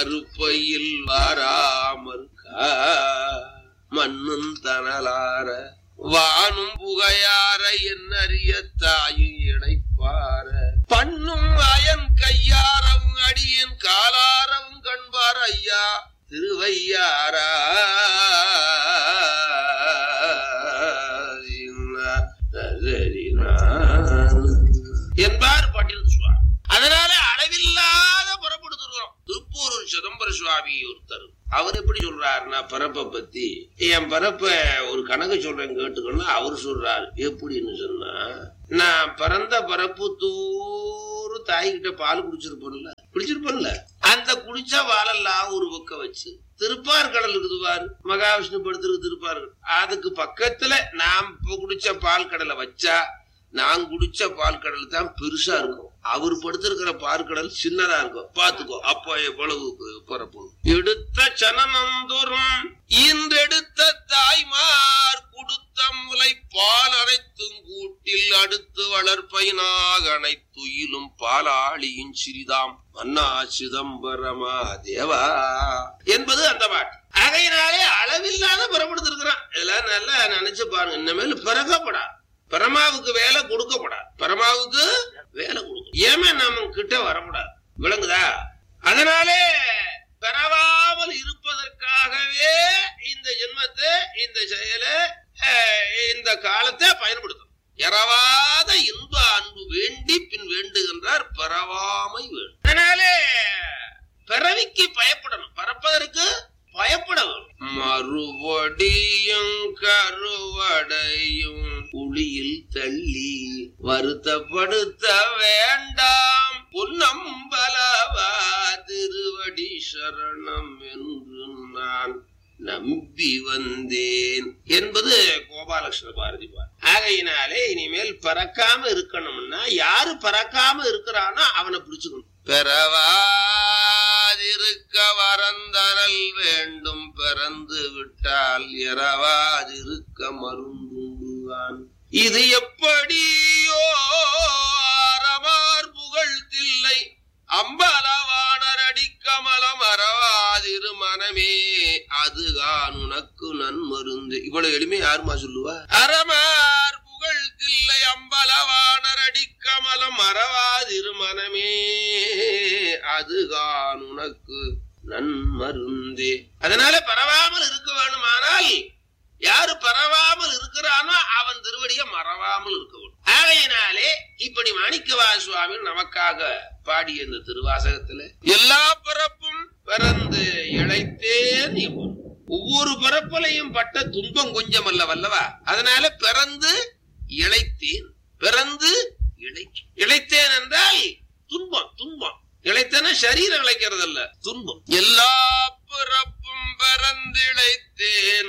கருப்பையில் வாராமற் மண்ணும் தனலார வானும் புகையார என்னறிய தாயும் இணைப்பார பண்ணும் அயன் கையாரவும் அடியன் காலாரவும் கண்பார் ஐயா திருவையாரா என்பார் பாட்டில் சுவாமி அதனால அளவில்லாத புறப்படுத்துறோம் திருப்பூரூர் சிதம்பர சுவாமி ஒருத்தர் அவர் எப்படி சொல்றாருன்னா பரப்பை பத்தி என் பரப்ப ஒரு கணக்கு சொல்றேன் கேட்டுக்கணும் அவர் சொல்றாரு எப்படின்னு சொன்னா நான் பிறந்த பரப்பு தூரு தாய்கிட்ட பால் குடிச்சிருப்பேன்ல குடிச்சிருப்பேன்ல அந்த குடிச்ச பாலெல்லாம் ஒரு பக்கம் வச்சு திருப்பார் கடல் இருக்குது பாரு மகாவிஷ்ணு படுத்திருக்கு திருப்பார் அதுக்கு பக்கத்துல நாம் இப்ப குடிச்ச பால் கடலை வச்சா நான் குடிச்ச பால் கடல் தான் பெருசா இருக்கும் அவர் படுத்திருக்கிற பாற்கடல் சின்னதா இருக்கும் பாத்துக்கோ அப்ப எவ்வளவு பரப்பு எடுத்த சனநந்தோறும் இன்றெடுத்த தாய்மார் கொடுத்த முலை பால் அனைத்தும் கூட்டில் அடுத்து வளர்ப்பைனாக அனைத்துயிலும் பாலாளியும் சிறிதாம் மன்னா சிதம்பரமா தேவா என்பது அந்த பாட்டு அதையினாலே அளவில்லாத புறப்படுத்திருக்கிறான் இதெல்லாம் நல்லா நினைச்சு பாருங்க இனிமேல் பிறக்கப்படா பரமாவுக்கு வேலை கொடுக்கப்படாது பரமாவுக்கு வேலை கொடுக்கும் ஏமே நம்ம கிட்ட வரக்கூடாது விளங்குதா அதனாலே பெறவாமல் இருப்பதற்காகவே இந்த ஜென்மத்தை இந்த செயலை அஹ், இந்த காலத்தை பயன்படுத்தணும் எறவாத இன்ப அன்பு வேண்டி பின் வேண்டுகின்றார் பரவாமை வேண்டும் அதனாலே பிறவிக்கு பயப்படணும் பறப்பதற்கு பயப்பட வேணும் மறுபடியும் கருவடையும் குழியில் தள்ளி வருத்தப்படுத்த வேண்டாம் பொன்னம்பலவா திருவடி சரணம் என்று நான் நம்பி வந்தேன் என்பது கோபாலகிருஷ்ண பாரதி பார் ஆகையினாலே இனிமேல் பறக்காம இருக்கணும்னா யாரு பறக்காம இருக்கிறானோ அவனை பிடிச்சுக்கணும் பெறவாதிருக்க வரந்தரல் வேண்டும் பிறந்து விட்டால் எறவாதிருக்க மருந்துண்டுவான் இது எப்படியோ அறமார் புகழ் தில்லை அம்பலவாணர் அடிக்கமலம் அறவாதிரு மனமே அதுதான் உனக்கு நன்மருந்து இவ்வளவு எளிமை யாருமா சொல்லுவா அறமார் புகழ் தில்லை அம்பலவாணர் அடிக்கமலம் அறவாதிரு மனமே அதுதான் உனக்கு நன்மருந்தே அதனால பரவாமல் இருக்க வேணுமானால் யாரு பரவாமல் இருக்கிறானோ அவன் திருவடிய மறவாமல் இருக்க வேண்டும் ஆகையினாலே இப்படி மாணிக்கவா சுவாமி நமக்காக பாடிய இந்த திருவாசகத்துல எல்லா பிறப்பும் பிறந்து இழைத்தேன் என்பது. ஒவ்வொரு பிறப்பிலையும் பட்ட துன்பம் கொஞ்சம் அல்ல வல்லவா அதனால பிறந்து இழைத்தேன் பிறந்து இழை இழைத்தேன் என்றால் துன்பம் துன்பம் இழைத்தன சரீரம் இழைக்கிறது அல்ல துன்பம் எல்லா பிறப்பும் பிறந்திழைத்தேன்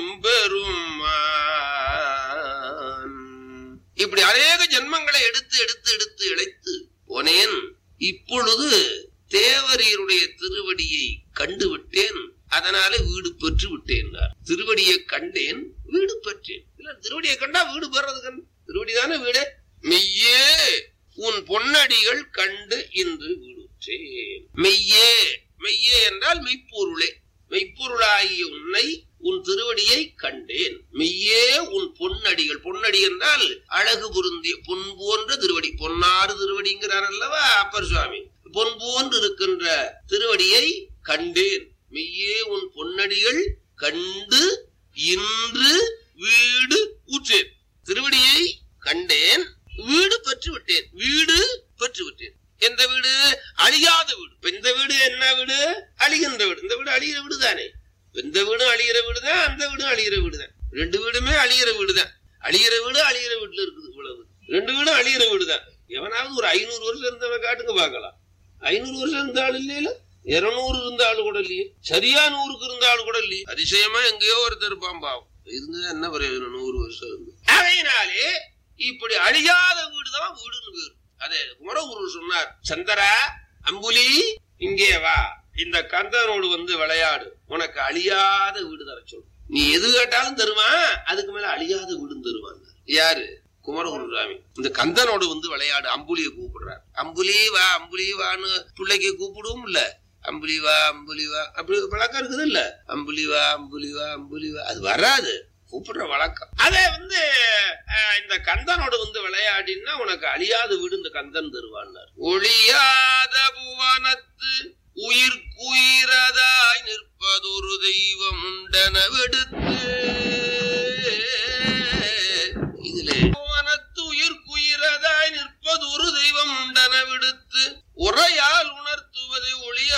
எம்பெருமான் இப்படி அநேக ஜென்மங்களை எடுத்து எடுத்து எடுத்து இழைத்து போனேன் இப்பொழுது தேவரீருடைய திருவடியை கண்டு விட்டேன் அதனால வீடு பெற்று விட்டேன் திருவடியை கண்டேன் வீடு பெற்றேன் இல்ல திருவடியை கண்டா வீடு பெறது கண் திருவடி தானே வீடு மெய்யே உன் பொன்னடிகள் கண்டு இன்று வீடுற்றேன் மெய்யே மெய்யே என்றால் மெய்ப்பொருளே மெய்ப்பொருளாகிய உன்னை உன் திருவடியை கண்டேன் மெய்யே உன் பொன்னடிகள் பொன்னடி என்றால் அழகு பொருந்திய பொன் போன்ற திருவடி பொன்னாறு திருவடிங்கிறார் அல்லவா அப்பர் சுவாமி பொன் போன்று இருக்கின்ற திருவடியை கண்டேன் மெய்யே உன் பொன்னடிகள் கண்டு இன்று வீடு ஊற்றேன் திருவடியை கண்டேன் வீடு பெற்று விட்டேன் வீடு பெற்று விட்டேன் எந்த வீடு அழியாத வீடு இப்ப இந்த வீடு என்ன வீடு அழிகின்ற வீடு இந்த வீடு அழிகிற வீடு தானே இந்த வீடும் அழிகிற வீடு தான் அந்த வீடும் அழிகிற வீடு தான் ரெண்டு வீடுமே அழிகிற வீடு தான் அழிகிற வீடு அழிகிற வீட்டுல இருக்குது இவ்வளவு ரெண்டு வீடும் அழிகிற வீடு தான் எவனாவது ஒரு ஐநூறு வருஷம் இருந்தவன் காட்டுங்க பார்க்கலாம் ஐநூறு வருஷம் இருந்த ஆள் இல்லையில இருநூறு இருந்த ஆளு கூட இல்லையே சரியா நூறுக்கு இருந்த ஆளு கூட இல்லையே அதிசயமா எங்கேயோ ஒருத்தர் இருப்பான் பாவம் இருந்து என்ன பிரயோஜனம் நூறு வருஷம் இருந்து அதையினாலே இப்படி அழியாத வீடுதான் வீடுன்னு பேரு அதே குமரகுரு சொன்னார் சந்திரா அம்புலி இங்கே வா இந்த கந்தனோடு வந்து விளையாடு உனக்கு அழியாத வீடு தர சொல்லு நீ எது கேட்டாலும் தருவான் அதுக்கு மேல அழியாத வீடும் தருவான் யாரு குமரகுருசாமி இந்த கந்தனோடு வந்து விளையாடு அம்புலியை கூப்பிடுறார் அம்புலி வா அம்புலி வான்னு பிள்ளைக்கு கூப்பிடுவோம் இல்ல அம்புலிவா அம்புலிவா அப்படி ஒரு பழக்கம் இருக்குது இல்ல அம்புலிவா அம்புலிவா அம்புலிவா அது வராது கூப்பிடுற வழக்கம் அதே வந்து அஹ், இந்த கந்தனோடு வந்து விளையாடினா உனக்கு அழியாத வீடு இந்த கந்தன் தருவான்னார் ஒளியாத புவனத்து